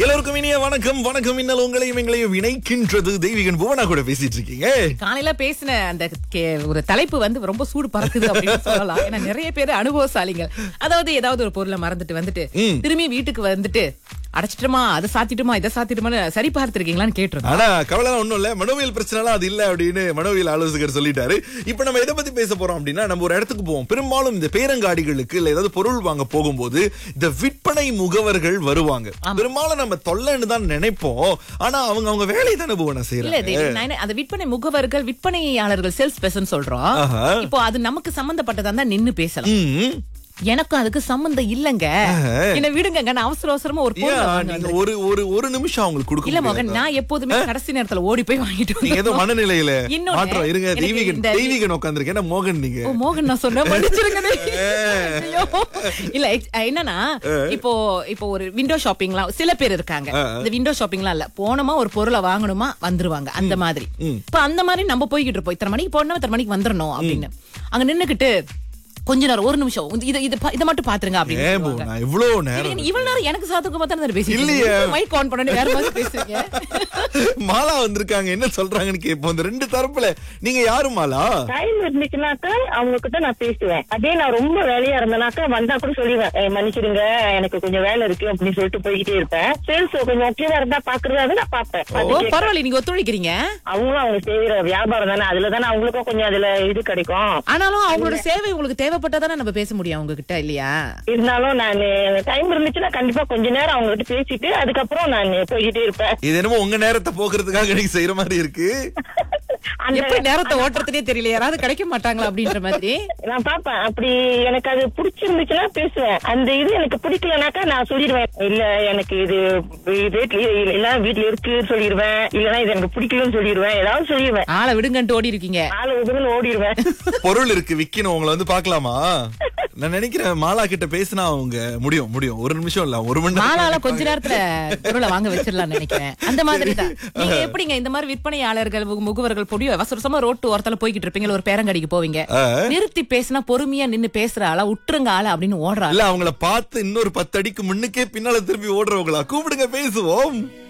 எல்லோருக்கும் இனிய வணக்கம் வணக்கம் இன்னல் உங்களையும் எங்களையும் இணைக்கின்றது தெய்வீகன் புவனா கூட பேசிட்டு இருக்கீங்க காலையில பேசின அந்த கே- ஒரு தலைப்பு வந்து ரொம்ப சூடு பறக்குது அப்படின்னு சொல்லலாம் ஏன்னா நிறைய பேர் அனுபவசாலிகள் அதாவது ஏதாவது ஒரு பொருளை மறந்துட்டு வந்துட்டு திரும்பி வீட்டுக்கு வந்துட்டு அடைச்சிட்டுமா அதை சாத்திட்டுமா இதை சாத்திட்டுமா சரி பார்த்திருக்கீங்களான்னு கேட்டிருந்தோம் ஆனா கவலை ஒண்ணும் இல்ல மனோவியல் பிரச்சனைலாம் அது இல்ல அப்படின்னு மனோவியல் ஆலோசகர் சொல்லிட்டாரு இப்ப நம்ம எதை பத்தி பேச போறோம் அப்படின்னா நம்ம ஒரு இடத்துக்கு போவோம் பெரும்பாலும் இந்த பேரங்காடிகளுக்கு இல்ல ஏதாவது பொருள் வாங்க போகும்போது இந்த விற்பனை முகவர்கள் வருவாங்க பெரும்பாலும் நம்ம தொல்லைன்னு தான் நினைப்போம் ஆனா அவங்க அவங்க வேலையை தானே போவன இல்ல செய்யறாங்க தேவி, நான் என்ன, அந்த விற்பனை முகவர்கள் விற்பனையாளர்கள் சேல்ஸ் பெர்சன் சொல்றோம் ஆஹா. இப்போ அது நமக்கு சம்பந்தப்பட்டதா தான் நின்னு பேசலாம் ம். எனக்கும் அதுக்கு சம்பந்தம் இல்லங்க என்ன விடுங்க நான் அவசர அவசரமா ஒரு பொருளை ஏன் வாங்க நீங்க ஒரு ஒரு ஒரு நிமிஷம் அவங்களுக்கு கொடுக்க இல்ல முடியாதா? மகன் நான் எப்போதுமே கடைசி நேரத்துல ஓடி போய் வாங்கிட்டு நீங்க ஏதோ வந்துடணும். மனநிலையில இன்னொன்னு, மாற்றம் இருங்க எனக்கு தெய்வீகன் இந்த- தெய்வீகன் உட்காந்துருக்கேன் என்ன மோகன் நீங்க ஓ மோகன் நான் சொன்ன மன்னிச்சிருங்க தேவி. ஐயோ. இல்ல ex- என்னன்னா இப்போ இப்போ ஒரு விண்டோ ஷாப்பிங்லாம் சில பேர் இருக்காங்க இந்த விண்டோ ஷாப்பிங்லாம் இல்ல போனோமா ஒரு பொருளை வாங்கணுமா வந்துருவாங்க அந்த மாதிரி இப்ப அந்த மாதிரி நம்ம போய்கிட்டு இருப்போம் இத்தனை மணிக்கு போனோம் இத்தனை மணிக்கு வந்துடணும் அப்படின்னு அங்க நின்னுகிட்டு கொஞ்ச நேரம் ஒரு நிமிஷம் இது இது பா- இதை மட்டும் பாத்துருங்க ஏன் போ அப்படின்னு நான் இவ்வளவு நேரம் இல்லைங்க, இவ்வளவு நேரம் எனக்கு சாதகமா தான் பேசி இல்லையே. மைக் ஆன் பண்ணி வேற மாதிரி பேசுறீங்க மாலா வந்திருக்காங்க என்ன சொல்றாங்கன்னு கேட்போம் இந்த ரெண்டு தரப்புல நீங்க யாரு மாலா டைம் இருந்துச்சுனாக்கா அவங்க கிட்ட நான் பேசுவேன் அதே நான் ரொம்ப வேலையா இருந்தேனாக்கா வந்தா கூட சொல்லிடுவேன் "ஏய், மன்னிச்சிடுங்க எனக்கு கொஞ்சம் வேலை இருக்கு அப்படின்னு சொல்லிட்டு போய்கிட்டே இருப்பேன் சேல்ஸ் கொஞ்சம் ஓகேவா இருந்தா பாக்குறதா நான் பாப்பேன் ஓ அது கேட்க- பரவாயில்ல நீங்க ஒத்துழைக்கிறீங்க அவங்களும் அவங்க செய்யற வியாபாரம் தானே அதுல தானே அவங்களுக்கும் கொஞ்சம் அதுல இது கிடைக்கும் ஆனாலும் அவங்களோட சேவை உங்களுக்கு தேவைப்பட்டதானே நம்ம பேச முடியும் அவங்க கிட்ட இல்லையா இருந்தாலும் நான் டைம் இருந்துச்சுன்னா கண்டிப்பா கொஞ்ச நேரம் அவங்க கிட்ட பேசிட்டு அதுக்கப்புறம் நான் போய்கிட்டே இருப்பேன் இது என்னமோ உங்க நேரத்தை போக்குறதுக்காக நீங்க செய்யற மாதிரி இருக்கு அந்த எப்படி நேரத்தை ஓட்டுறதுனே தெரியல யாராவது கிடைக்க மாட்டாங்களா அப்படின்ற மாதிரி நான் பாப்பேன் அப்படி எனக்கு அது பிடிச்சிருந்துச்சுன்னா பேசுவேன் அந்த இது எனக்கு பிடிக்கலனாக்கா நான் சொல்லிடுவேன் இல்ல எனக்கு இது வீட்டுல இல்ல வீட்டுல இருக்கு சொல்லிடுவேன் இல்லன்னா இது எனக்கு பிடிக்கலன்னு சொல்லிடுவேன் ஏதாவது சொல்லிடுவேன் ஆளை விடுங்கன்ட்டு ஓடி இருக்கீங்க ஆளு உதவின்னு ஓடிடுவேன் பொருள் இருக்கு விக்கணும் உங்களை வந்து பாக்கலாமா நான் நினைக்கிறேன் மாலா கிட்ட பேசினா அவங்க முடியும் முடியும் ஒரு நிமிஷம் இல்ல ஒரு மணி மாலால நேரம் கொஞ்ச நேரத்துல பொருளை வாங்க வச்சிடலாம்னு நினைக்கிறேன் அந்த மாதிரி தான் நீங்க எப்படிங்க இந்த மாதிரி விற்பனையாளர்கள் முக- முகவர்கள் பொடியோ அவசரமா ரோட்டு ஓரத்துல போய்கிட்டு இருப்பீங்க ஒரு பேரங்கடிக்கு போவீங்க நிறுத்தி பேசினா பொறுமையா நின்னு பேசுற ஆளா விட்டுருங்க ஆளா அப்படின்னு ஓடுற ஆளா இல்ல அவங்கள பார்த்து இன்னொரு பத்து அடிக்கு முன்னுக்கே பின்னால திரும்பி ஓடுறவங்களா கூப்பிடுங்க பேசுவோம்